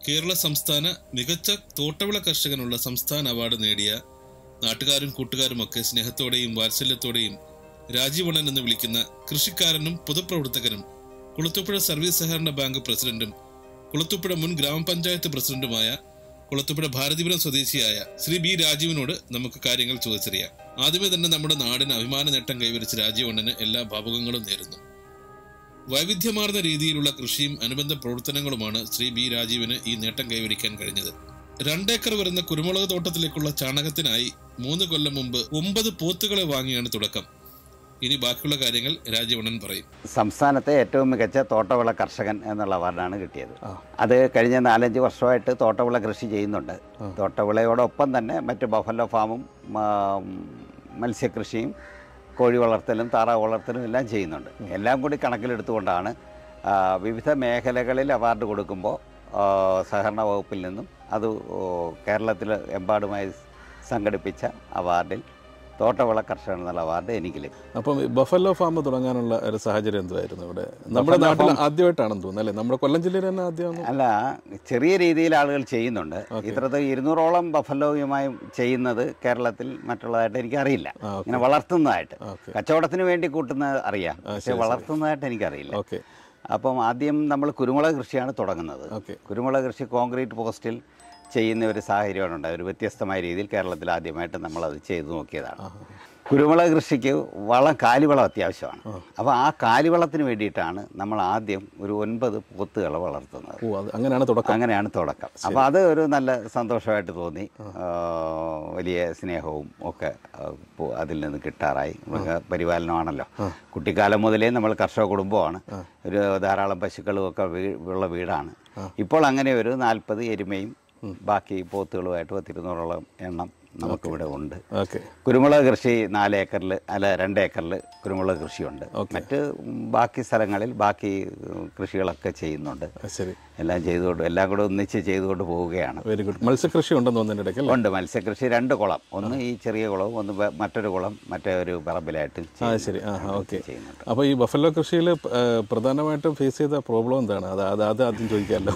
കേരള സംസ്ഥാന മികച്ച തോട്ടവിള കർഷകനുള്ള സംസ്ഥാന അവാർഡ് നേടിയ നാട്ടുകാരും കൂട്ടുകാരുമൊക്കെ സ്നേഹത്തോടെയും വാത്സല്യത്തോടെയും രാജീവണ്ണൻ എന്ന് വിളിക്കുന്ന കൃഷിക്കാരനും പൊതുപ്രവർത്തകനും കുളത്തുപുഴ സർവീസ് സഹകരണ ബാങ്ക് പ്രസിഡന്റും കുളത്തുപുഴ മുൻ ഗ്രാമപഞ്ചായത്ത് പ്രസിഡന്റുമായ കുളത്തുപുഴ ഭാരതിപുരം സ്വദേശിയായ ശ്രീ ബി രാജീവിനോട് നമുക്ക് കാര്യങ്ങൾ ചോദിച്ചറിയാം ആദ്യമേ തന്നെ നമ്മുടെ നാടിന് അഭിമാന നേട്ടം കൈവരിച്ച രാജീവണ്ണന് എല്ലാ ഭാവുകങ്ങളും നേരുന്നു വൈവിധ്യമാർന്ന രീതിയിലുള്ള കൃഷിയും അനുബന്ധ പ്രവർത്തനങ്ങളുമാണ് ശ്രീ ബി രാജീവിന് ഈ നേട്ടം കൈവരിക്കാൻ കഴിഞ്ഞത് രണ്ടേക്കർ വരുന്ന കുരുമുളക് തോട്ടത്തിലേക്കുള്ള ചാണകത്തിനായി മൂന്ന് കൊല്ലം മുമ്പ് ഒമ്പത് പോത്തുകളെ വാങ്ങിയാണ് തുടക്കം ഇനി ബാക്കിയുള്ള കാര്യങ്ങൾ രാജീവണ്ണൻ പറയും സംസ്ഥാനത്തെ ഏറ്റവും മികച്ച തോട്ടവിള കർഷകൻ എന്നുള്ള അവാർഡാണ് കിട്ടിയത് അത് കഴിഞ്ഞ നാലഞ്ച് വർഷമായിട്ട് തോട്ടവിള കൃഷി ചെയ്യുന്നുണ്ട് തോട്ടവിളയോടൊപ്പം തന്നെ മറ്റ് ബഫല്ലോ ഫാമും ആ, മത്സ്യകൃഷിയും കോഴി വളർത്തലും താറാവ് വളർത്തലും എല്ലാം ചെയ്യുന്നുണ്ട് എല്ലാം കൂടി കണക്കിലെടുത്തുകൊണ്ടാണ് ആ, വിവിധ മേഖലകളിൽ അവാർഡ് കൊടുക്കുമ്പോൾ ആ, സഹകരണ വകുപ്പിൽ നിന്നും അത് ഓ, കേരളത്തിൽ എമ്പാടുമായി സംഘടിപ്പിച്ച അവാർഡിൽ തോട്ടവിള കർഷകൻ എന്നുള്ള അവാർഡ് എനിക്ക് ലഭിച്ചു അപ്പം ഈ ബഫല്ലോ ഫാം തുടങ്ങാനുള്ള ഒരു സാഹചര്യം എന്തുമായിരുന്നു ഇവിടെ നമ്മുടെ നാട്ടിൽ ആദ്യമായിട്ടാണെന്ന് തോന്നുന്നു അല്ലേ നമ്മുടെ കൊല്ലം ജില്ലയിൽ തന്നെ ആദ്യമാണ് അല്ല ചെറിയ രീതിയിൽ ആളുകൾ ചെയ്യുന്നുണ്ട് ഇത്രത്തെ ഇരുന്നൂറോളം ബഫലോയുമായി ചെയ്യുന്നത് കേരളത്തിൽ മറ്റുള്ളതായിട്ട് എനിക്കറിയില്ല ആ, ഓക്കേ. ഇങ്ങനെ വളർത്തുന്നതായിട്ട് ഓക്കെ കച്ചവടത്തിന് വേണ്ടി കൂട്ടുന്നത് അറിയാം പക്ഷെ വളർത്തുന്നതായിട്ട് എനിക്കറിയില്ല ഓക്കെ അപ്പം ആദ്യം നമ്മൾ കുരുമുളക് കൃഷിയാണ് തുടങ്ങുന്നത് ഓക്കെ കുരുമുളക് കൃഷി കോൺക്രീറ്റ് പോസ്റ്റിൽ ചെയ്യുന്ന ഒരു സാഹചര്യമാണ് ഉണ്ടായത് ഒരു വ്യത്യസ്തമായ രീതിയിൽ കേരളത്തിൽ ആദ്യമായിട്ട് നമ്മളത് ചെയ്തു നോക്കിയതാണ് കുരുമുളക് കൃഷിക്ക് വളം കാലിവളം അത്യാവശ്യമാണ് അപ്പോൾ ആ കാലിവളത്തിന് വേണ്ടിയിട്ടാണ് നമ്മൾ ആദ്യം ഒരു ഒൻപത് പോത്തുകളെ വളർത്തുന്നത് ഓ അത് അങ്ങനെയാണ് തുടക്കം അങ്ങനെയാണ് തുടക്കം അപ്പോൾ അത് ഒരു നല്ല സന്തോഷമായിട്ട് തോന്നി ആ, വലിയ സ്നേഹവും ഒക്കെ ആ, പോ- അതിൽ നിന്ന് കിട്ടാറായി മൃഗ പരിപാലനമാണല്ലോ കുട്ടിക്കാലം മുതലേ നമ്മൾ കർഷക കുടുംബമാണ് ഒരു ധാരാളം പശുക്കളും ഒക്കെ വീ- ഉള്ള വീടാണ് ഇപ്പോൾ അങ്ങനെ ഒരു നാൽപ്പത് എരുമയും ബാക്കി പോത്തുകളുമായിട്ട് പത്തിരുന്നൂറോളം എണ്ണം നമുക്കിവിടെ ഉണ്ട് ഓക്കെ കുരുമുളക് കൃഷി നാല് ഏക്കറിൽ അല്ല രണ്ട് ഏക്കറിൽ കുരുമുളക് കൃഷിയുണ്ട് മറ്റ് ബാക്കി സ്ഥലങ്ങളിൽ ബാക്കി ഉം, കൃഷികളൊക്കെ ചെയ്യുന്നുണ്ട് ശരി എല്ലാം ചെയ്തുകൊണ്ട് എല്ലാം കൂടെ ഒന്നിച്ച് ചെയ്തുകൊണ്ട് പോവുകയാണ് വെരി ഗുഡ് മത്സ്യകൃഷി ഉണ്ടെന്ന് തോന്നുന്നതിൻ്റെ ഇടയ്ക്ക് അല്ലേ ഉണ്ട് മത്സ്യകൃഷി രണ്ട് കുളം ഒന്ന് ഈ ചെറിയ കുളവും ഒന്ന് വേ- മറ്റൊരു കുളം മറ്റേ ഒരു പറമ്പിലായിട്ട് ആ ചെയ്യുന്നുണ്ട്. ശരി ആ ഓക്കെ ചെയ്യുന്നുണ്ട് അപ്പോൾ ഈ ബഫല്ലോ കൃഷിയിൽ പ്രധാനമായിട്ടും ഫേസ് ചെയ്ത പ്രോബ്ലം എന്താണ് അത് അത് അത് ആദ്യം ചോദിക്കാമല്ലോ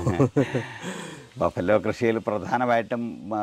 ബഫല്ലോ കൃഷിയിൽ പ്രധാനമായിട്ടും ആ,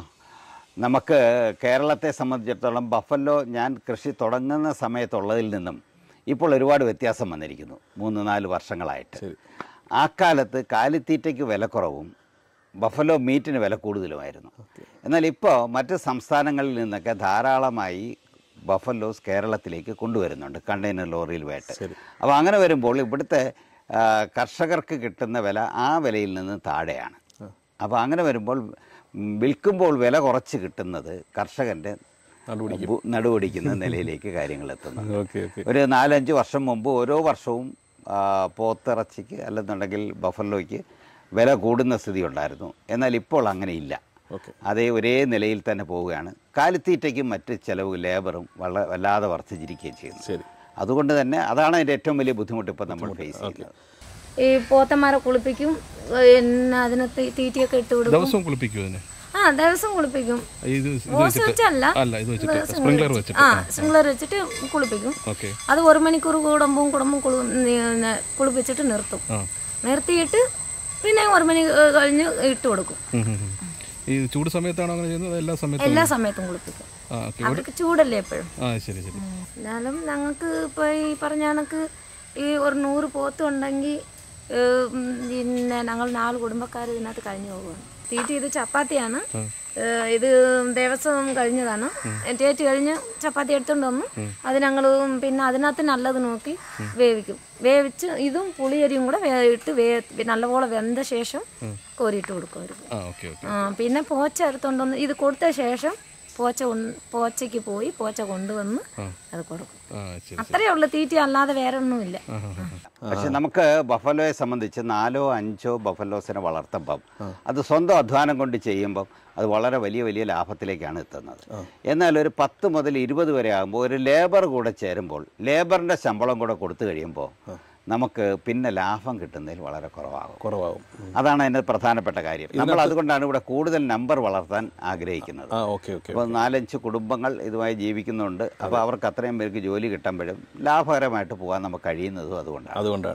നമുക്ക് കേരളത്തെ സംബന്ധിച്ചിടത്തോളം ബഫല്ലോ ഞാൻ കൃഷി തുടങ്ങുന്ന സമയത്തുള്ളതിൽ നിന്നും ഇപ്പോൾ ഒരുപാട് വ്യത്യാസം വന്നിരിക്കുന്നു മൂന്ന് നാല് വർഷങ്ങളായിട്ട് ശരി ആ കാലത്ത് കാലിത്തീറ്റയ്ക്ക് വിലക്കുറവും ബഫലോ മീറ്റിന് വില കൂടുതലുമായിരുന്നു എന്നാൽ ഇപ്പോൾ മറ്റ് സംസ്ഥാനങ്ങളിൽ നിന്നൊക്കെ ധാരാളമായി ബഫലോസ് കേരളത്തിലേക്ക് കൊണ്ടുവരുന്നുണ്ട് കണ്ടെയ്നർ ലോറിയിലുമായിട്ട് ശരി. അപ്പോൾ അങ്ങനെ വരുമ്പോൾ ഇവിടുത്തെ ആ, കർഷകർക്ക് കിട്ടുന്ന വില ആ വിലയിൽ നിന്ന് താഴെയാണ് അപ്പോൾ അങ്ങനെ വരുമ്പോൾ ഉം, വിൽക്കുമ്പോൾ വില കുറച്ച് കിട്ടുന്നത് കർഷകൻ്റെ നടുപിടിക്കും. ബു- നടുപിടിക്കുന്ന നിലയിലേക്ക് കാര്യങ്ങൾ എത്തുന്നു ഓക്കെ ഓക്കെ ഒരു നാലഞ്ച് വർഷം മുമ്പ് ഓരോ വർഷവും ആ, പോത്തിറച്ചിക്ക് അല്ലെന്നുണ്ടെങ്കിൽ ബഫലോയ്ക്ക് വില കൂടുന്ന സ്ഥിതി ഉണ്ടായിരുന്നു എന്നാൽ ഇപ്പോൾ അങ്ങനെയില്ല ഓക്കെ അതേ ഒരേ നിലയിൽ തന്നെ പോവുകയാണ് കാലിത്തീറ്റയ്ക്കും മറ്റ് ചിലവ് ലേബറും വള വല്ലാതെ വർദ്ധിച്ചിരിക്കുകയും ചെയ്യുന്നു ശരി അതുകൊണ്ട് തന്നെ അതാണ് അതിൻ്റെ ഏറ്റവും വലിയ ബുദ്ധിമുട്ട് ഇപ്പോൾ നമ്മൾ ഫേസ് ചെയ്യുന്നത് ഈ പോത്തന്മാരെ കുളിപ്പിക്കും പിന്നെ അതിന് തീ- തീറ്റയൊക്കെ ഇട്ട് കൊടുക്കും ദിവസവും കുളിപ്പിക്കുമോ അതിനെ ആ ദിവസം കുളിപ്പിക്കും ഇത് ഇത് ഓസ് വെച്ചിട്ട് വെച്ചല്ല അല്ല ഇത് വെച്ചിട്ട് ഇത് സ്പ്രിംഗ്ലർ വെച്ചിട്ട് ആ സ്പ്രിംഗ്ലർ വെച്ചിട്ട് കുളിപ്പിക്കും ഓക്കെ അത് ഒരു മണിക്കൂർ കൂടുമ്പവും കുടുംബം കുളി നി- കുളിപ്പിച്ചിട്ട് നിർത്തും ആ നിർത്തിയിട്ട് പിന്നെ ഒരു മണി ഏ, കഴിഞ്ഞ് ഇട്ട് കൊടുക്കും ഉം, ഉം, ഉം. ഈ ചൂട് സമയത്താണോ അങ്ങനെ ചെയ്യുന്നത് എല്ലാ സമയത്തും എല്ലാ സമയത്തും കുളിപ്പിക്കും ആ ഓക്കെ അവർക്ക് ചൂടല്ലേ എപ്പോഴും ആ ശരി ശരി എന്നാലും ഞങ്ങൾക്ക് ഇപ്പോൾ ഈ പറഞ്ഞ കണക്ക് ഈ ഒരു നൂറ് പോത്ത് ഉണ്ടെങ്കിൽ പിന്നെ ഞങ്ങൾ നാല് കുടുംബക്കാർ ഇതിനകത്ത് കഴിഞ്ഞു പോകുകയാണ് തീറ്റ ഇത് ചപ്പാത്തിയാണ് ഏ, ഇത് ദേവസ്വം കഴിഞ്ഞതാണ് ടേറ്റ് കഴിഞ്ഞ് ചപ്പാത്തി എടുത്തുകൊണ്ട് വന്നു അത് ഞങ്ങൾ പിന്നെ അതിനകത്ത് നല്ലത് നോക്കി വേവിക്കും വേവിച്ച് ഇതും പുളിയരിയും കൂടെ വേ ഇട്ട് വേ നല്ലപോലെ വെന്ത ശേഷം കോരിയിട്ട് കൊടുക്കും അവർക്ക് ആ ഓക്കെ ഓക്കെ ആ, പിന്നെ പോച്ച എടുത്തോണ്ട് വന്ന് ഇത് കൊടുത്ത ശേഷം പോച്ച കൊണ്ട് പോച്ചയ്ക്ക് പോയി പോച്ച കൊണ്ടുവന്ന് അത് കൊടുക്കും ആ ശരി അത്രയേ ഉള്ളൂ തീറ്റ അല്ലാതെ വേറെ ഒന്നുമില്ല ആ ആ ആ പക്ഷെ നമുക്ക് ബഫലോയെ സംബന്ധിച്ച് നാലോ അഞ്ചോ ബഫലോസിനെ വളർത്തുമ്പം അത് സ്വന്തം അധ്വാനം കൊണ്ട് ചെയ്യുമ്പം അത് വളരെ വലിയ വലിയ ലാഭത്തിലേക്കാണ് എത്തുന്നത് എന്നാൽ ഒരു പത്ത് മുതൽ ഇരുപത് വരെ ആകുമ്പോൾ ഒരു ലേബർ കൂടെ ചേരുമ്പോൾ ലേബറിൻ്റെ ശമ്പളം കൂടെ കൊടുത്തു കഴിയുമ്പോൾ നമുക്ക് പിന്നെ ലാഭം കിട്ടുന്നതിൽ വളരെ കുറവാകും കുറവാകും അതാണ് അതിൻ്റെ പ്രധാനപ്പെട്ട കാര്യം നമ്മൾ അതുകൊണ്ടാണ് ഇവിടെ കൂടുതൽ നമ്പർ വളർത്താൻ ആഗ്രഹിക്കുന്നത് ആ ഓക്കെ ഓക്കെ അപ്പോൾ നാലഞ്ച് കുടുംബങ്ങൾ ഇതുമായി ജീവിക്കുന്നുണ്ട് അപ്പോൾ അവർക്ക് അത്രയും പേർക്ക് ജോലി കിട്ടുമ്പോഴും ലാഭകരമായിട്ട് പോകാൻ നമുക്ക് കഴിയുന്നതും അതുകൊണ്ടാണ് അതുകൊണ്ടാണ്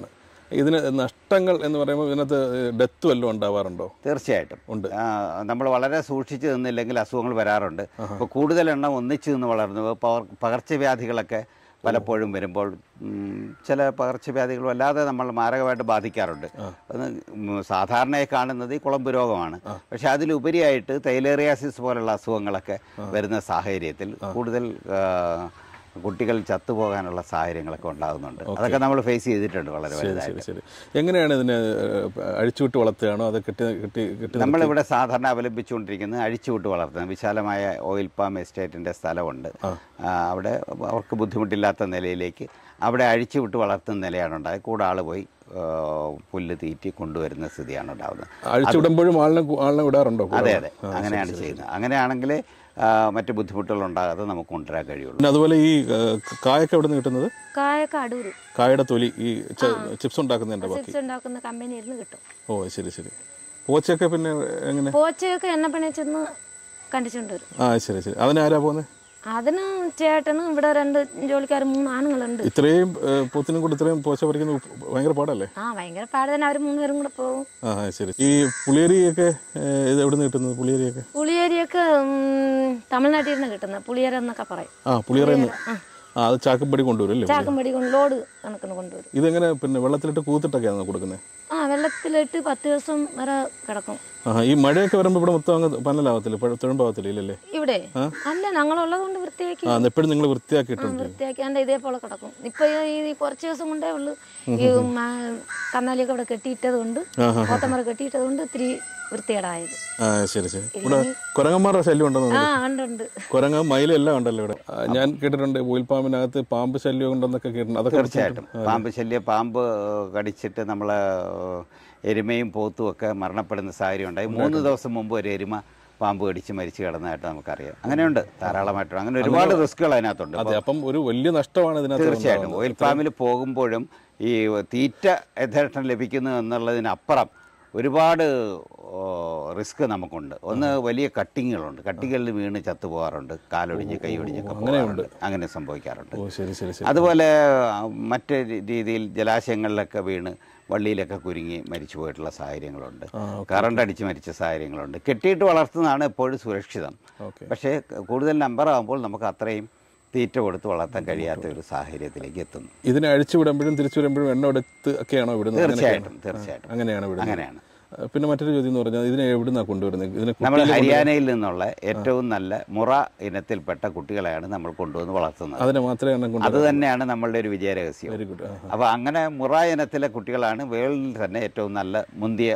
ഇതിന് നഷ്ടങ്ങൾ എന്ന് പറയുമ്പോൾ ഇതിനകത്ത് ഡെത്ത് വല്ലതും ഉണ്ടാവാറുണ്ടോ തീർച്ചയായിട്ടും ഉണ്ട്. നമ്മൾ വളരെ സൂക്ഷിച്ച് നിന്നില്ലെങ്കിൽ അസുഖങ്ങൾ വരാറുണ്ട് ഇപ്പോൾ കൂടുതൽ എണ്ണം ഒന്നിച്ച് നിന്ന് വളർന്നു പകർ പകർച്ചവ്യാധികളൊക്കെ പലപ്പോഴും വരുമ്പോൾ ഉം, ചില പകർച്ചവ്യാധികൾ വല്ലാതെ നമ്മൾ മാരകമായിട്ട് ബാധിക്കാറുണ്ട് അത് ഉം, സാധാരണയായി കാണുന്നത് ഈ കുളമ്പ് രോഗമാണ് പക്ഷെ അതിലുപരിയായിട്ട് തൈലേറിയാസിസ് പോലുള്ള അസുഖങ്ങളൊക്കെ വരുന്ന സാഹചര്യത്തിൽ കൂടുതൽ ആ, കുട്ടികൾ ചത്തുപോകാനുള്ള സാഹചര്യങ്ങളൊക്കെ ഉണ്ടാകുന്നുണ്ട് അതൊക്കെ നമ്മൾ ഫേസ് ചെയ്തിട്ടുണ്ട് വളരെ ശരി വലുതായിട്ട് ശരി ശരി എങ്ങനെയാണ് ഇതിനെ ഏഹ്, അഴിച്ചുവിട്ട് വളർത്തുകയാണോ അത് കെട്ടി കെട്ടി കെട്ടി നമ്മളിവിടെ സാധാരണ അവലംബിച്ചുകൊണ്ടിരിക്കുന്നത് അഴിച്ചുവിട്ട് വളർത്തുന്നത് വിശാലമായ ഓയിൽ പാം എസ്റ്റേറ്റിൻ്റെ സ്ഥലമുണ്ട് ആ, അവിടെ അവർക്ക് ബുദ്ധിമുട്ടില്ലാത്ത നിലയിലേക്ക് അവിടെ അഴിച്ചുവിട്ട് വളർത്തുന്ന നിലയാണ് ഉണ്ടായത് കൂടെ ആൾ പോയി ആ, പുല്ല് തീറ്റി കൊണ്ടുവരുന്ന സ്ഥിതിയാണ് ഉണ്ടാകുന്നത് അഴിച്ചുവിടുമ്പോഴും ആളിനെ കു- ആളിനെ വിടാറുണ്ടോ കൂടെ? അതെ അതെ അങ്ങനെയാണ് ചെയ്യുന്നത് അങ്ങനെയാണെങ്കിൽ മറ്റ് ബുദ്ധിമുട്ടുകൾ ഉണ്ടാകാതെ നമുക്ക് കൊണ്ടുവരാൻ കഴിയുള്ളൂ പിന്നെ അതുപോലെ ഈ ഏഹ്, കായൊക്കെ എവിടെ നിന്ന് കിട്ടുന്നത് കായൊക്കെ അടൂര് കായുടെ തൊലി ഈ ച- ചിപ്സ് ഉണ്ടാക്കുന്നതിൻ്റെ ബാക്കി ചിപ്സ് ഉണ്ടാക്കുന്ന കമ്പനിയിൽ നിന്ന് കിട്ടും ഓ ശരി ശരി പോച്ചയൊക്കെ പിന്നെ എങ്ങനെ പോച്ചയൊക്കെ എണ്ണപ്പണി ചെന്ന് കണ്ടിച്ചുകൊണ്ട് വരും ആ ശരി ശരി അതിനാരാ പോകുന്നത് അതിന് ചേട്ടനും ഇവിടെ രണ്ട് ജോലിക്കാർ മൂന്ന് ആണുങ്ങളുണ്ട് ഇത്രയും ഏഹ്, പോത്തിനും കൂടി ഇത്രയും പോച്ച പറിക്കുന്ന ഉപ്പ് ഭയങ്കര പാടല്ലേ ആ ഭയങ്കര പാട് തന്നെ അവർ മൂന്നുപേരും കൂടെ പോകും ആ ആ, ശരി ഈ പുളിയരിയൊക്കെ ഏഹ്, ഇത് എവിടെ നിന്ന് കിട്ടുന്നത് പുളിയരിയൊക്കെ പുളിയേരിയൊക്കെ ഉം, തമിഴ്നാട്ടിൽ നിന്ന് കിട്ടുന്നത് പുളിയേര എന്നൊക്കെ പറയും ആ പുളിയറയിൽ ആ അത് ചാക്കപ്പടി കൊണ്ടുവരും അല്ലേ ചാക്കുംപടി കൊണ്ട് ലോഡ് കണക്കിന് കൊണ്ടുവരും ഇതെങ്ങനെ പിന്നെ വെള്ളത്തിലിട്ട് കൂത്തിട്ടൊക്കെയാണോ കൊടുക്കുന്നത് ആ വെള്ളത്തിലിട്ട് പത്ത് ദിവസം വരെ കിടക്കും ആ ഈ മഴയൊക്കെ വരുമ്പോൾ ഇവിടെ മൊത്തം അങ്ങ് പന്നലാവത്തില്ല പഴ- തുഴമ്പാവത്തില്ല ഇല്ലല്ലേ ഇവിടെ അല്ല ഞങ്ങളുള്ളത് കൊണ്ട് വൃത്തിയാക്കി ആ എപ്പോഴും നിങ്ങൾ വൃത്തിയാക്കിയിട്ടുണ്ട് വൃത്തിയാക്കി അതിന്റെ ഇതേപോലെ കിടക്കും ഇപ്പൊ ഈ ഈ കുറച്ച് ദിവസം കൊണ്ടേ ഉള്ളു ഈ മ- കന്നാലിയൊക്കെ ഇവിടെ കെട്ടിയിട്ടത് കൊണ്ട് കോത്തമര കെട്ടിയിട്ടത് കൊണ്ട് ഇത്തിരി വൃത്തികേടായത് ആ ശരി ശരി ഇവിടെ കുരങ്ങന്മാരുടെ ശല്യം ഉണ്ടെന്ന് ആ തോന്നുന്നു ഉണ്ട് ഉണ്ട് കുരങ്ങ മയിലും എല്ലാം ഉണ്ടല്ലോ ഇവിടെ ആ, ഞാൻ കേട്ടിട്ടുണ്ട് ഓയിൽ പാമ്പിനകത്ത് പാമ്പ് ശല്യം ഉണ്ടെന്നൊക്കെ കേട്ടിട്ടുണ്ട് അതൊക്കെ തീർച്ചയായിട്ടും പാമ്പ് ശല്യം പാമ്പ് കടിച്ചിട്ട് നമ്മൾ എരുമയും പോത്തും ഒക്കെ മരണപ്പെടുന്ന സാഹചര്യം ഉണ്ടായി മൂന്ന് ദിവസം മുമ്പ് ഒരു എരുമ പാമ്പ് കടിച്ച് മരിച്ചു കിടന്നതായിട്ട് നമുക്കറിയാം അങ്ങനെയുണ്ട് ധാരാളമായിട്ടുണ്ട് അങ്ങനെ ഒരുപാട് റിസ്കുകൾ അതിനകത്തുണ്ട് അതെ അപ്പം ഒരു വലിയ നഷ്ടമാണ് ഇതിനകത്ത് തീർച്ചയായിട്ടും ഉണ്ടാവുന്നത്. ഓയിൽ പാമിൽ പോകുമ്പോഴും ഈ തീറ്റ യഥേഷ്ടം ലഭിക്കുന്നു എന്നുള്ളതിനപ്പുറം ഒരുപാട് റിസ്ക് നമുക്കുണ്ട് ഒന്ന് വലിയ കട്ടിങ്ങുകളുണ്ട് കട്ടികളിൽ വീണ് ചത്തുപോകാറുണ്ട് കാലൊടിഞ്ഞ് കൈയൊടിഞ്ഞൊക്കെ പോകാറുണ്ട് അങ്ങനെ സംഭവിക്കാറുണ്ട് ഓ ശരി ശരി ശരി അതുപോലെ ആ, മറ്റ് രീ- രീതിയിൽ ജലാശയങ്ങളിലൊക്കെ വീണ് വള്ളിയിലൊക്കെ കുരുങ്ങി മരിച്ചു പോയിട്ടുള്ള സാഹചര്യങ്ങളുണ്ട് കറണ്ട് അടിച്ച് മരിച്ച സാഹചര്യങ്ങളുണ്ട് കെട്ടിയിട്ട് വളർത്തുന്നതാണ് എപ്പോഴും സുരക്ഷിതം ഓക്കെ പക്ഷേ കൂടുതൽ നമ്പർ ആകുമ്പോൾ നമുക്ക് അത്രയും തീറ്റ കൊടുത്ത് വളർത്താൻ കഴിയാത്ത ഒരു സാഹചര്യത്തിലേക്ക് എത്തുന്നു ഇതിനെ അഴിച്ചു വിടുമ്പോഴും തിരിച്ചു വിടുമ്പോഴും എണ്ണ എടുത്ത് ഒക്കെയാണോ വിടുന്നത് തീർച്ചയായിട്ടും തീർച്ചയായിട്ടും അങ്ങനെയാണ് വിടുന്നത് അങ്ങനെയാണ് ആ, പിന്നെ മറ്റൊരു ചോദ്യം എന്ന് പറഞ്ഞാൽ ഇതിനെ എവിടുന്നാണ് കൊണ്ടുവരുന്നത് ഇതിനെ നമ്മൾ കുട്ടിയിൽ ഹരിയാനയിൽ നിന്നുള്ള ഏറ്റവും നല്ല മുറ ഇനത്തിൽപ്പെട്ട കുട്ടികളെയാണ് നമ്മൾ കൊണ്ടുവന്ന് വളർത്തുന്നത് അതിനെ മാത്രമേ എണ്ണം കൊണ്ട് അത് തന്നെയാണ് നമ്മളുടെ ഒരു വിജയരഹസ്യം വെരി ഗുഡ് അപ്പോൾ അങ്ങനെ മുറ ഇനത്തിലെ കുട്ടികളാണ് വേൾഡിൽ തന്നെ ഏറ്റവും നല്ല മുന്തിയ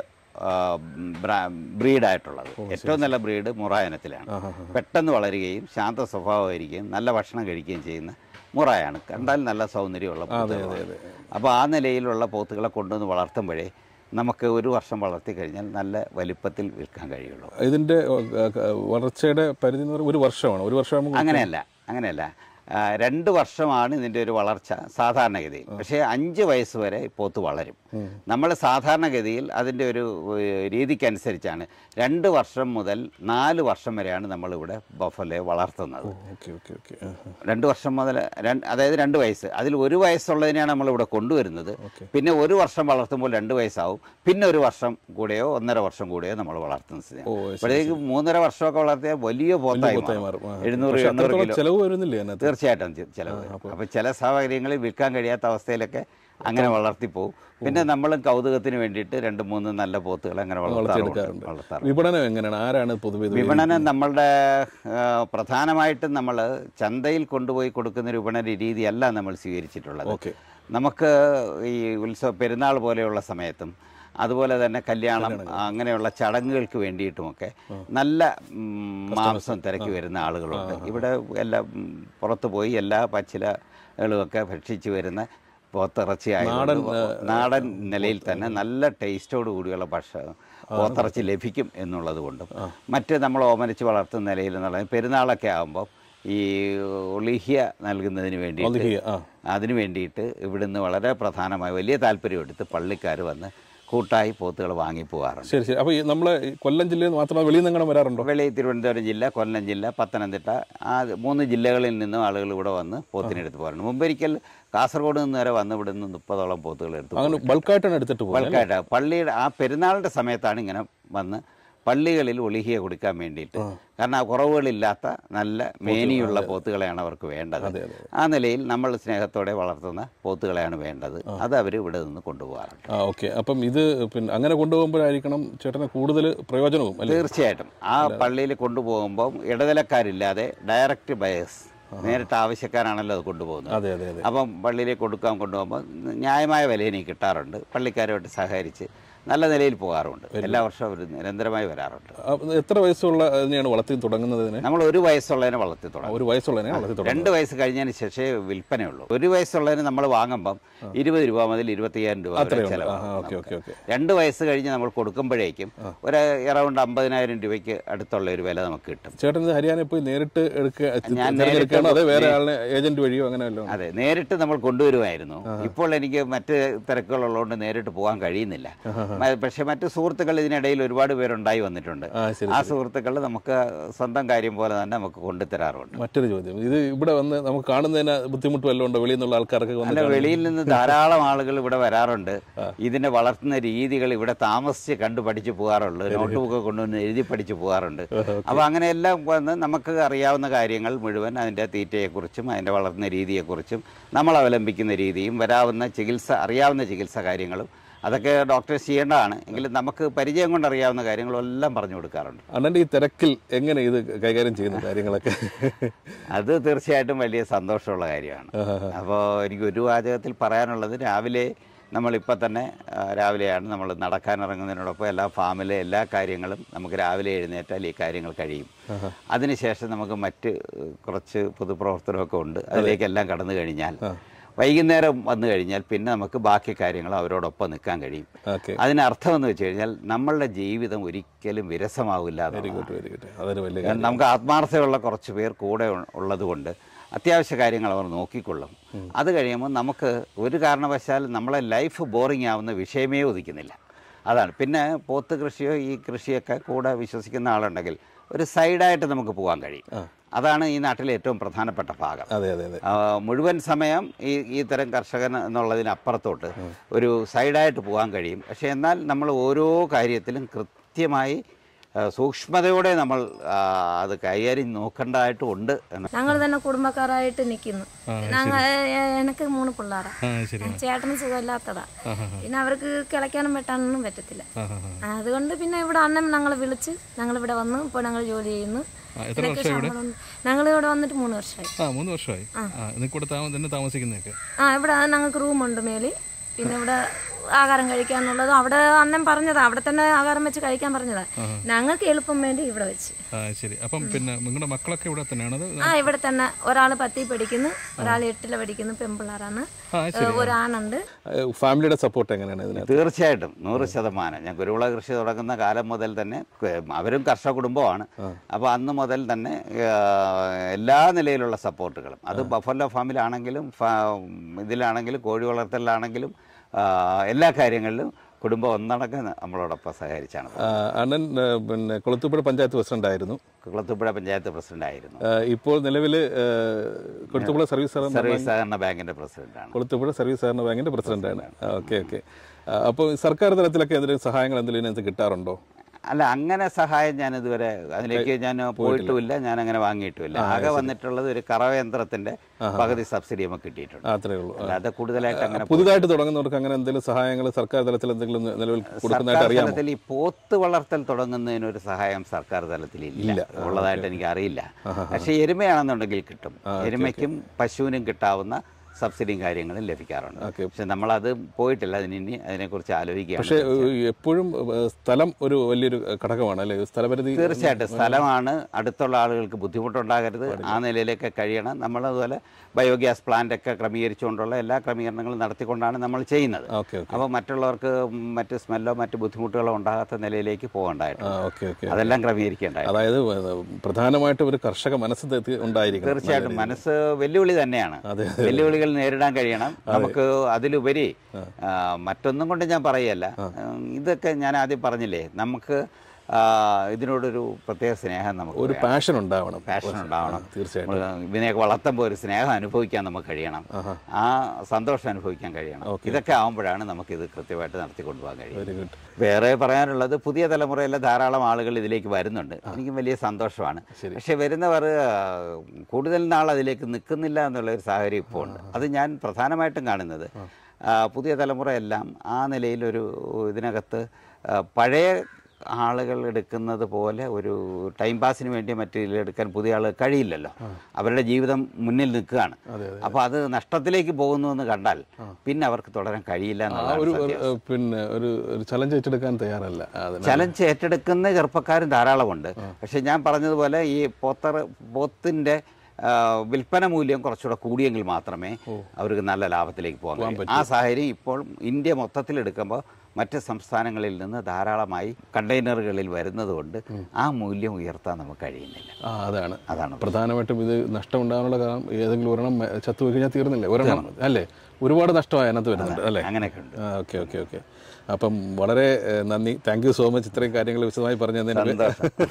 ബ്രീഡായിട്ടുള്ളത് ഏറ്റവും നല്ല ബ്രീഡ് മുറ ഇനത്തിലാണ് പെട്ടെന്ന് വളരുകയും ശാന്ത സ്വഭാവമായിരിക്കുകയും നല്ല ഭക്ഷണം കഴിക്കുകയും ചെയ്യുന്ന മുറയാണ് കണ്ടാൽ നല്ല സൗന്ദര്യമുള്ള പോത്തുകളാണ് അപ്പോൾ ആ നിലയിലുള്ള പോത്തുകളെ കൊണ്ടുവന്ന് വളർത്തുമ്പോഴേ നമുക്ക് ഒരു വർഷം വളർത്തി കഴിഞ്ഞാൽ നല്ല വലിപ്പത്തിൽ വിൽക്കാൻ കഴിയുള്ളൂ ഇതിന്റെ ആ, ആ, വളർച്ചയുടെ പരിധി എന്ന് പറയുന്നത് ഒരു വർഷമാണ് ഒരു വർഷമാകുമ്പോൾ അങ്ങനെയല്ല അങ്ങനെയല്ല ആ, രണ്ട് വർഷമാണ് ഇതിൻ്റെ ഒരു വളർച്ച സാധാരണഗതിയിൽ പക്ഷേ അഞ്ച് വയസ്സ് വരെ ഈ പോത്ത് വളരും നമ്മൾ സാധാരണഗതിയിൽ അതിൻ്റെ ഒരു ഏഹ്, രീതിക്കനുസരിച്ചാണ് രണ്ട് വർഷം മുതൽ നാല് വർഷം വരെയാണ് നമ്മളിവിടെ ബഫലെ വളർത്തുന്നത് ഓക്കെ ഓക്കെ ഓക്കെ രണ്ട് വർഷം മുതൽ രണ്ട് അതായത് രണ്ട് വയസ്സ് അതിൽ ഒരു വയസ്സുള്ളതിനെയാണ് നമ്മളിവിടെ കൊണ്ടുവരുന്നത് ഓക്കെ. പിന്നെ ഒരു വർഷം വളർത്തുമ്പോൾ രണ്ട് വയസ്സാവും പിന്നെ ഒരു വർഷം കൂടെയോ ഒന്നര വർഷം കൂടെയോ നമ്മൾ വളർത്തുന്ന സ്ഥിതിയാണ് ഓ, ശരി, അപ്പോഴേക്ക് മൂന്നര വർഷമൊക്കെ വളർത്തിയാൽ വലിയ പോത്തായി പോത്തായി മാറും. മാറും ആ. എഴുന്നൂറ് പക്ഷേ എണ്ണൂറ് അത്രത്തോളം കിലോ ചെലവ് വരുന്നില്ലേ അതിനകത്ത് തീർച്ചയായിട്ടും ചെ- ചെലവ് അപ്പോൾ ചില സാഹചര്യങ്ങളിൽ വിൽക്കാൻ കഴിയാത്ത അവസ്ഥയിലൊക്കെ അങ്ങനെ വളർത്തിപ്പോവും പിന്നെ നമ്മളും കൗതുകത്തിന് വേണ്ടിയിട്ട് രണ്ട് മൂന്ന് നല്ല പോത്തുകൾ അങ്ങനെ വളർത്താറുണ്ട് വളർത്തിയെടുക്കാറുണ്ട് വളർത്താറുണ്ട് വിപണനം എങ്ങനെയാണ് ആരാണ് പൊതുവെ ഇത് വിപണനം നമ്മളുടെ ആ, പ്രധാനമായിട്ടും നമ്മൾ ചന്തയിൽ കൊണ്ടുപോയി കൊടുക്കുന്ന ഒരു വിപണന രീതിയല്ല നമ്മൾ സ്വീകരിച്ചിട്ടുള്ളത് ഓക്കെ നമുക്ക് ഈ ഉത്സവ പെരുന്നാൾ പോലെയുള്ള സമയത്തും അതുപോലെ തന്നെ കല്യാണം അങ്ങനെയുള്ള ചടങ്ങുകൾക്ക് വേണ്ടിയിട്ടുമൊക്കെ നല്ല ഉം, മാംസം തിരക്കി വരുന്ന ആളുകളുണ്ട് ഇവിടെ എല്ലാ ഉം, പുറത്ത് പോയി എല്ലാ പച്ചിലകളുമൊക്കെ ഭക്ഷിച്ച് വരുന്ന പോത്തിറച്ചി ആയതുകൊണ്ട് നാടൻ നിലയിൽ തന്നെ നല്ല ടേസ്റ്റോട് കൂടിയുള്ള ഭക്ഷണം പോത്തിറച്ചി ലഭിക്കും എന്നുള്ളത് കൊണ്ടും മറ്റ് നമ്മൾ ഓമനിച്ച് വളർത്തുന്ന നിലയിൽ എന്നുള്ളത് പെരുന്നാളൊക്കെ ആകുമ്പോൾ ഈ ഒളിഹ്യ നൽകുന്നതിന് വേണ്ടിയിട്ട് ഒലിഹിയ, ആ അതിനു വേണ്ടിയിട്ട് ഇവിടുന്ന് വളരെ പ്രധാനമായ വലിയ താല്പര്യമെടുത്ത് പള്ളിക്കാർ വന്ന് കൂട്ടായി പോത്തുകൾ വാങ്ങിപ്പോകാറുണ്ട് ശരി ശരി അപ്പോൾ നമ്മളെ ഈ കൊല്ലം ജില്ലയിൽ മാത്രമേ വെളിയിൽ നിന്ന് വരാറുണ്ടോ വെളി തിരുവനന്തപുരം ജില്ല കൊല്ലം ജില്ല പത്തനംതിട്ട ആ മൂന്ന് ജില്ലകളിൽ നിന്നും ആളുകൾ ഇവിടെ വന്ന് പോത്തിനെടുത്ത് പോകാറുണ്ട് മുമ്പൊരിക്കൽ കാസർഗോഡ് നിന്ന് വരെ വന്ന് ഇവിടെ നിന്ന് മുപ്പതോളം പോത്തുകൾ എടുത്ത് അങ്ങനെ ബൾക്കായിട്ടാണ് എടുത്തിട്ട് പോകുന്നത് ബൾക്കായിട്ട് പള്ളിയുടെ ആ പെരുന്നാളിൻ്റെ സമയത്താണ് ഇങ്ങനെ വന്ന് പള്ളികളിൽ ഒളിഹിയ കൊടുക്കാൻ വേണ്ടിയിട്ട് കാരണം ആ കുറവുകളില്ലാത്ത നല്ല മേനിയുള്ള പോത്തുകളെയാണ് അവർക്ക് വേണ്ടത് ആ നിലയിൽ നമ്മൾ സ്നേഹത്തോടെ വളർത്തുന്ന പോത്തുകളെയാണ് വേണ്ടത് അത് അവർ ഇവിടെ നിന്ന് കൊണ്ടുപോകാറുണ്ട് ആ ഓക്കെ അപ്പം ഇത് പിന്നെ അങ്ങനെ കൊണ്ടുപോകുമ്പോഴായിരിക്കണം ചേട്ടന് കൂടുതൽ പ്രയോജനവും അല്ലേ തീർച്ചയായിട്ടും ആ പള്ളിയിൽ കൊണ്ടുപോകുമ്പം ഇടനിലക്കാരില്ലാതെ ഡയറക്റ്റ് ബയസ് നേരിട്ട് ആവശ്യക്കാരാണല്ലോ അത് കൊണ്ടുപോകുന്നത് അതെ അതെ അതെ അപ്പം പള്ളിയിലേക്ക് കൊടുക്കാൻ കൊണ്ടുപോകുമ്പോൾ ന്യായമായ വില എനിക്ക് കിട്ടാറുണ്ട് പള്ളിക്കാരുമായിട്ട് സഹകരിച്ച് നല്ല നിലയിൽ പോകാറുണ്ട് എല്ലാ വർഷവും അവർ നിരന്തരമായി വരാറുണ്ട് അപ്പൊ എത്ര വയസ്സുള്ള ഇതിനെയാണ് വളർത്തി തുടങ്ങുന്നതിന് നമ്മൾ ഒരു വയസ്സുള്ളതിനെ വളർത്തി തുടങ്ങും ഒരു വയസ്സുള്ളതിനെ വളർത്തി തുടങ്ങും രണ്ട് വയസ്സ് കഴിഞ്ഞതിന് ശേഷമേ വിൽപ്പനയുള്ളൂ ഒരു വയസ്സുള്ളതിന് നമ്മൾ വാങ്ങുമ്പം ഇരുപത് രൂപ മുതൽ ഇരുപത്തയ്യായിരം രൂപ വരെ അത്രയേ ഉള്ളൂ ആ ചിലവാകും ഓക്കെ ഓക്കെ ഓക്കെ രണ്ട് വയസ്സ് കഴിഞ്ഞ് നമ്മൾ കൊടുക്കുമ്പോഴേക്കും ഒരു അറൗണ്ട് അമ്പതിനായിരം രൂപയ്ക്ക് അടുത്തുള്ള ഒരു വില നമുക്ക് കിട്ടും ചേട്ടൻ ഇത് ഹരിയാനയിൽ പോയി നേരിട്ട് എടുക്കുക ഞാൻ തിരഞ്ഞെടുക്കുകയാണോ നേരിട്ട് അതെ വേറെ ആളിനെ ഏജന്റ് വഴിയോ അങ്ങനെ വല്ലതും അതെ നേരിട്ട് നമ്മൾ കൊണ്ടുവരുമായിരുന്നു ഇപ്പോൾ എനിക്ക് മറ്റ് തിരക്കുകളുള്ളതുകൊണ്ട് നേരിട്ട് പോകാൻ കഴിയുന്നില്ല മ- പക്ഷേ മറ്റ് സുഹൃത്തുക്കൾ ഇതിനിടയിൽ ഒരുപാട് പേരുണ്ടായി വന്നിട്ടുണ്ട് ആ ശരി ആ സുഹൃത്തുക്കൾ നമുക്ക് സ്വന്തം കാര്യം പോലെ തന്നെ നമുക്ക് കൊണ്ടുതരാറുണ്ട് മറ്റൊരു ചോദ്യം ഇത് ഇവിടെ വന്ന് നമുക്ക് കാണുന്നതിന് ബുദ്ധിമുട്ട് വല്ലതും ഉണ്ടോ വെളിയിൽ നിന്നുള്ള ആൾക്കാർക്ക് വന്ന് അല്ല വെളിയിൽ നിന്ന് ധാരാളം ആളുകൾ ഇവിടെ വരാറുണ്ട് ഇതിനെ വളർത്തുന്ന രീതികൾ ഇവിടെ താമസിച്ച് കണ്ടു പഠിച്ചു പോകാറുണ്ട് നോട്ട് ബുക്ക് കൊണ്ടുവന്ന് എഴുതി പഠിച്ചു പോകാറുണ്ട് അപ്പോൾ അങ്ങനെയെല്ലാം വന്ന് നമുക്ക് അറിയാവുന്ന കാര്യങ്ങൾ മുഴുവൻ അതിൻ്റെ തീറ്റയെക്കുറിച്ചും അതിൻ്റെ വളർത്തുന്ന രീതിയെക്കുറിച്ചും നമ്മൾ അവലംബിക്കുന്ന രീതിയും വരാവുന്ന ചികിത്സ അറിയാവുന്ന ചികിത്സ കാര്യങ്ങളും അതൊക്കെ ഡോക്ടേഴ്സ് ചെയ്യേണ്ടതാണ് എങ്കിലും നമുക്ക് പരിചയം കൊണ്ട് അറിയാവുന്ന കാര്യങ്ങളെല്ലാം പറഞ്ഞു കൊടുക്കാറുണ്ട് അണ്ണൻ്റെ ഈ തിരക്കിൽ എങ്ങനെ ഇത് കൈകാര്യം ചെയ്യുന്ന കാര്യങ്ങളൊക്കെ അത് തീർച്ചയായിട്ടും വലിയ സന്തോഷമുള്ള കാര്യമാണ് അപ്പോൾ എനിക്ക് ഒരു വാചകത്തിൽ പറയാനുള്ളത് രാവിലെ നമ്മളിപ്പോൾ തന്നെ ആ, രാവിലെയാണ് നമ്മൾ നടക്കാനിറങ്ങുന്നതിനോടൊപ്പം എല്ലാ ഫാമിലെ എല്ലാ കാര്യങ്ങളും നമുക്ക് രാവിലെ എഴുന്നേറ്റാൽ ഈ കാര്യങ്ങൾ കഴിയും അതിനുശേഷം നമുക്ക് മറ്റ് ഏഹ്, കുറച്ച് പൊതുപ്രവർത്തനമൊക്കെ ഉണ്ട് അതിലേക്കെല്ലാം കടന്നു കഴിഞ്ഞാൽ വൈകുന്നേരം വന്നു കഴിഞ്ഞാൽ പിന്നെ നമുക്ക് ബാക്കി കാര്യങ്ങൾ അവരോടൊപ്പം നിൽക്കാൻ കഴിയും ഓക്കെ അതിനർത്ഥം എന്ന് വെച്ച് കഴിഞ്ഞാൽ നമ്മളുടെ ജീവിതം ഒരിക്കലും വിരസമാവില്ല വെരി എന്നുള്ളതാണ്. ഗുഡ് വെരി ഗുഡ് അതൊരു വലിയ കാരണം നമുക്ക് ആത്മാർത്ഥതയുള്ള കുറച്ച് പേർ കൂടെ ഉ- ഉള്ളതുകൊണ്ട് അത്യാവശ്യ കാര്യങ്ങൾ അവർ നോക്കിക്കൊള്ളും അത് കഴിയുമ്പോൾ നമുക്ക് ഒരു കാരണവശാലും നമ്മളെ ലൈഫ് ബോറിംഗ് ആവുന്ന വിഷയമേ ഉദിക്കുന്നില്ല അതാണ് പിന്നെ പോത്ത് കൃഷിയോ ഈ കൃഷിയൊക്കെ കൂടെ വിശ്വസിക്കുന്ന ആളുണ്ടെങ്കിൽ ഒരു സൈഡായിട്ട് നമുക്ക് പോകാൻ കഴിയും അതാണ് ഈ നാട്ടിലെ ഏറ്റവും പ്രധാനപ്പെട്ട ഭാഗം അതെ അതെ അതെ ആ, മുഴുവൻ സമയം ഈ ഈ തരം കർഷകൻ എന്നുള്ളതിനപ്പുറത്തോട്ട് ഒരു സൈഡായിട്ട് പോകാൻ കഴിയും പക്ഷേ എന്നാൽ നമ്മൾ ഓരോ കാര്യത്തിലും കൃത്യമായി ആ, സൂക്ഷ്മതയോടെ നമ്മൾ ആ, അത് കൈകാര്യം നോക്കേണ്ടതായിട്ടും ഉണ്ട് എന്ന് ഞങ്ങൾ തന്നെ കുടുംബക്കാരായിട്ട് നിൽക്കുന്നു ഞങ്ങൾ എനിക്ക് മൂന്ന് പിള്ളേരാ ആ ശരി ചേട്ടന് സുഖമില്ലാത്തതാ പിന്നെ അവർക്ക് കിളയ്ക്കാനും വെട്ടാനൊന്നും പറ്റത്തില്ല അതുകൊണ്ട് പിന്നെ ഇവിടെ അണ്ണൻ ഞങ്ങൾ വിളിച്ച് ഞങ്ങൾ ഇവിടെ വന്ന് ഇപ്പോൾ ഞങ്ങൾ ജോലി ചെയ്യുന്നു ആ, എത്ര ഇതിനൊക്കെ വർഷമായി ഇവിടെ? ശമ്പളം ഞങ്ങൾ ഇവിടെ വന്നിട്ട് മൂന്ന് വർഷമായി ആ മൂന്ന് വർഷമായി ആ നിങ്ങൾക്ക് ഇവിടെ താമ തന്നെ താമസിക്കുന്നതൊക്കെ ആ ഇവിടെ ഞങ്ങൾക്ക് റൂമുണ്ട് മേളിൽ പിന്നെ ഇവിടെ ആഹാരം കഴിക്കാന്നുള്ളത് അവിടെ അണ്ണൻ പറഞ്ഞതാ അവിടെ തന്നെ ആഹാരം വെച്ച് കഴിക്കാൻ പറഞ്ഞതാ ഞങ്ങൾക്ക് എളുപ്പം വേണ്ടി ഇവിടെ വെച്ച് ആ ശരി അപ്പം പിന്നെ നിങ്ങളുടെ മക്കളൊക്കെ ഇവിടെ തന്നെയാണ് അത് ആ ഇവിടെ തന്നെ ഒരാൾ പത്തി പഠിക്കുന്നു ഒരാൾ എട്ടില് പഠിക്കുന്നു പെൺപിള്ളേരാണ് ആ ശരി ഒരാണുണ്ട് ഫാമിലിയുടെ സപ്പോർട്ട് എങ്ങനെയാണ് ഇതിനകത്ത് തീർച്ചയായിട്ടും നൂറ് ശതമാനം ഞാൻ കുരുവിള കൃഷി തുടങ്ങുന്ന കാലം മുതൽ തന്നെ ക- അവരും കർഷക കുടുംബമാണ് അപ്പോൾ അന്ന് മുതൽ തന്നെ ആ, എല്ലാ നിലയിലുള്ള സപ്പോർട്ടുകളും അത് ബഫല്ലോ ഫാമിലാണെങ്കിലും ഫാ- ഇതിലാണെങ്കിലും കോഴി വളർത്തലിലാണെങ്കിലും ആ, എല്ലാ കാര്യങ്ങളിലും കുടുംബം ഒന്നടങ്കം നമ്മളോടൊപ്പം സഹകരിച്ചാണ് ആ, അണ്ണൻ ആ, പിന്നെ കൊളുത്തുപുഴ പഞ്ചായത്ത് പ്രസിഡന്റ് ആയിരുന്നു കുളത്തുപുഴ പഞ്ചായത്ത് പ്രസിഡന്റായിരുന്നു ആ, ഇപ്പോൾ നിലവിൽ കൊളുത്തുപുഴ സർവീസ് സഹകരണ സർവീസ് സഹകരണ ബാങ്കിന്റെ പ്രസിഡന്റാണ് കൊളുത്തുപുഴ സർവീസ് സഹകരണ ബാങ്കിന്റെ പ്രസിഡന്റാണ് ഓക്കെ ഓക്കെ അപ്പോൾ സർക്കാർ തലത്തിലൊക്കെ എന്തെങ്കിലും സഹായങ്ങൾ എന്തെങ്കിലും ഇതിനകത്ത് കിട്ടാറുണ്ടോ അല്ല അങ്ങനെ സഹായം ഞാൻ ഇതുവരെ അതിലേക്ക് ഞാൻ പോയിട്ടുമില്ല ഞാൻ അങ്ങനെ വാങ്ങിയിട്ടുമില്ല ആകെ വന്നിട്ടുള്ളത് ഒരു കറവയന്ത്രത്തിന്റെ പകുതി സബ്സിഡി നമുക്ക് കിട്ടിയിട്ടുണ്ട് ആ, അത്രേ ഉള്ളൂ അല്ലാതെ കൂടുതലായിട്ട് അങ്ങനെ പുതുതായിട്ട് തുടങ്ങുന്നവർക്ക് അങ്ങനെ എന്തെങ്കിലും സഹായങ്ങൾ സർക്കാർ തലത്തിൽ എന്തെങ്കിലും നിലവിൽ കൊടുക്കുന്നതായിട്ട് സർക്കാർ അറിയാമോ തലത്തിൽ ഈ പോത്ത് വളർത്തൽ തുടങ്ങുന്നതിന് ഒരു സഹായം സർക്കാർ തലത്തിൽ ഇല്ല ഉള്ളതായിട്ട് എനിക്ക് അറിയില്ല പക്ഷേ എരുമയാണെന്നുണ്ടെങ്കിൽ കിട്ടും എരുമയ്ക്കും പശുവിനും കിട്ടാവുന്ന സബ്സിഡിയും കാര്യങ്ങളും ലഭിക്കാറുണ്ട് ഓക്കെ. പക്ഷെ നമ്മളത് പോയിട്ടില്ല അതിന് ഇനി അതിനെക്കുറിച്ച് ആലോചിക്കുകയാണ് പക്ഷേ എപ്പോഴും ഏഹ്, സ്ഥലം ഒരു വലിയൊരു ഘടകമാണ് അല്ലേ സ്ഥലപരിധി തീർച്ചയായിട്ടും സ്ഥലമാണ് അടുത്തുള്ള ആളുകൾക്ക് ബുദ്ധിമുട്ടുണ്ടാകരുത് ആ നിലയിലേക്ക് കഴിയണം നമ്മളതുപോലെ ബയോഗ്യാസ് പ്ലാന്റ് ഒക്കെ ക്രമീകരിച്ചുകൊണ്ടുള്ള എല്ലാ ക്രമീകരണങ്ങളും നടത്തിക്കൊണ്ടാണ് നമ്മൾ ചെയ്യുന്നത് ഓക്കെ ഓക്കെ അപ്പോൾ മറ്റുള്ളവർക്ക് മറ്റ് സ്മെല്ലോ മറ്റ് ബുദ്ധിമുട്ടുകളോ ഉണ്ടാകാത്ത നിലയിലേക്ക് ആ പോകണ്ടായിട്ട് ഓക്കെ ഓക്കെ അതെല്ലാം ക്രമീകരിക്കേണ്ടായിരുന്നു അതായത് പ്രധാനമായിട്ടും ഒരു കർഷക മനസ്സ് തെറ്റി ഉണ്ടായിരിക്കണം തീർച്ചയായിട്ടും മനസ്സ് വെല്ലുവിളി തന്നെയാണ് അതെ, വെല്ലുവിളികൾ വെല്ലുവിളികൾ നേരിടാൻ കഴിയണം നമുക്ക് അതിലുപരി ആ, മറ്റൊന്നും കൊണ്ട് ഞാൻ പറയല്ല ഉം, ഇതൊക്കെ ഞാൻ ആദ്യം പറഞ്ഞില്ലേ നമുക്ക് ആ, ഇതിനോടൊരു പ്രത്യേക സ്നേഹം നമുക്ക് ഒരു പാഷൻ ഉണ്ടാവണം പാഷൻ ഉണ്ടാവണം തീർച്ചയായിട്ടും നമ്മള് ഇതിനെയൊക്കെ വളർത്തുമ്പോൾ ഒരു സ്നേഹം അനുഭവിക്കാൻ നമുക്ക് കഴിയണം ആ സന്തോഷം അനുഭവിക്കാൻ കഴിയണം ഇതൊക്കെ ആകുമ്പോഴാണ് നമുക്കിത് കൃത്യമായിട്ട് നടത്തി കൊണ്ടുപോകാൻ കഴിയും വെരി ഗുഡ് വേറെ പറയാനുള്ളത് പുതിയ തലമുറയിലെ ധാരാളം ആളുകൾ ഇതിലേക്ക് വരുന്നുണ്ട് എനിക്ക് വലിയ സന്തോഷമാണ് പക്ഷെ വരുന്നവർ ആ, കൂടുതൽ നാൾ അതിലേക്ക് നിൽക്കുന്നില്ല എന്നുള്ള ഒരു സാഹചര്യം ഇപ്പോൾ ഉണ്ട് അത് ഞാൻ പ്രധാനമായിട്ടും കാണുന്നത് ആ, പുതിയ തലമുറയെല്ലാം ആ നിലയിലൊരു ഇതിനകത്ത് ആ, പഴയ ആളുകൾ എടുക്കുന്നത് പോലെ ഒരു ടൈം പാസിന് വേണ്ടി മറ്റു ഇതിലെടുക്കാൻ പുതിയ ആൾ കഴിയില്ലല്ലോ അവരുടെ ജീവിതം മുന്നിൽ നിൽക്കുകയാണ് അപ്പോൾ അത് നഷ്ടത്തിലേക്ക് പോകുന്നു എന്ന് കണ്ടാൽ പിന്നെ അവർക്ക് തുടരാൻ കഴിയില്ല ആ എന്നുള്ളതാണ് ഒരു സത്യം. ഒരു, പിന്നെ ഒരു ഒരു ചലഞ്ച് ഏറ്റെടുക്കാൻ തയ്യാറല്ല അതിന് ചലഞ്ച് ഏറ്റെടുക്കുന്ന ചെറുപ്പക്കാരും ധാരാളമുണ്ട് പക്ഷെ ഞാൻ പറഞ്ഞതുപോലെ ഈ പോത്തർ പോത്തിൻ്റെ ആ, വിൽപ്പന മൂല്യം കുറച്ചുകൂടെ കൂടിയെങ്കിൽ മാത്രമേ അവർക്ക് നല്ല ലാഭത്തിലേക്ക് പോകാൻ കഴിയൂ ആ സാഹചര്യം ഇപ്പോൾ ഇന്ത്യ മൊത്തത്തിൽ എടുക്കുമ്പോൾ മറ്റ് സംസ്ഥാനങ്ങളിൽ നിന്ന് ധാരാളമായി കണ്ടെയ്നറുകളിൽ വരുന്നതുകൊണ്ട് ആ മൂല്യം ഉയർത്താൻ നമുക്ക് കഴിയുന്നില്ല ആ അതാണ് അതാണ് പ്രധാനമായിട്ടും ഇത് നഷ്ടം ഉണ്ടാകാനുള്ള കാരണം ഏതെങ്കിലും ഒരെണ്ണം ചത്തുപോയി കഴിഞ്ഞാൽ തീർന്നില്ലേ ഒരെണ്ണം അല്ലേ ഒരുപാട് നഷ്ടമായി അതിനകത്ത് വരുന്നുണ്ട് അല്ലേ അങ്ങനെയൊക്കെ ഉണ്ട് ആ ഓക്കെ ഓക്കെ ഓക്കെ അപ്പം വളരെ ഏഹ്, നന്ദി താങ്ക് യു സോ മച്ച് ഇത്രയും കാര്യങ്ങൾ വിശദമായി പറഞ്ഞു തന്നതിന്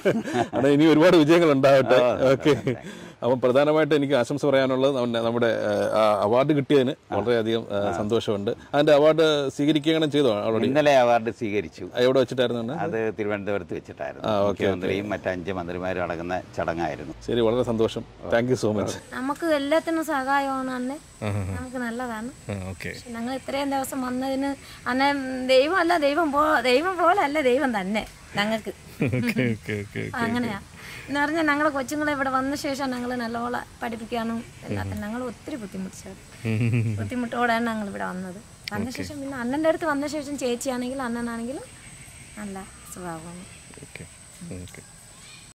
അവിടെ ഇനി ഒരുപാട് വിജയങ്ങൾ ഉണ്ടാവട്ടെ ഓക്കെ അപ്പം പ്രധാനമായിട്ട് എനിക്ക് ആശംസ പറയാനുള്ളത് നമ്മുടെ- നമ്മുടെ ഏഹ്, ആ അവാർഡ് കിട്ടിയതിന് വളരെയധികം ഏഹ്, സന്തോഷമുണ്ട് അതിന്റെ അവാർഡ് സ്വീകരിക്കുകയാണ് ചെയ്തോ ഓൾറെഡി ഇന്നലെ അവാർഡ് സ്വീകരിച്ചു എവിടെ വെച്ചിട്ടായിരുന്നു അന്ന്? അത് തിരുവനന്തപുരത്ത് വെച്ചിട്ടായിരുന്നു മുഖ്യമന്ത്രിയും മറ്റ് അഞ്ച് മന്ത്രിമാരും അടങ്ങുന്ന ചടങ്ങായിരുന്നു ശരി വളരെ സന്തോഷം താങ്ക് യു സോ മച്ച് നമുക്ക് എല്ലാത്തിനും സഹായമാണ് അന്നെ നമുക്ക് നല്ലതാണ് ഓക്കെ പക്ഷെ ഞങ്ങൾ ഇത്രയും ദിവസം വന്നതിന് അന്നെ ദൈവമല്ല ദൈവം പോ ദൈവം പോലെ അല്ല ദൈവം തന്നെ ഞങ്ങൾക്ക് ഓക്കെ ഓക്കെ ഓക്കെ അങ്ങനെയാ എന്ന് പറഞ്ഞാൽ ഞങ്ങളെ കൊച്ചുങ്ങളെ ഇവിടെ വന്ന ശേഷം ഞങ്ങൾ നല്ലപോലെ പഠിപ്പിക്കാനും എല്ലാത്തിനും ഞങ്ങൾ ഒത്തിരി ബുദ്ധിമുട്ടിച്ചത് ബുദ്ധിമുട്ടോടെയാണ് ഞങ്ങൾ ഇവിടെ വന്നത് വന്ന ശേഷം പിന്നെ അണ്ണൻ്റെ അടുത്ത് വന്ന ശേഷം ചേച്ചിയാണെങ്കിലും അണ്ണനാണെങ്കിലും നല്ല സ്വഭാവമാണ് ഓക്കെ ഓക്കെ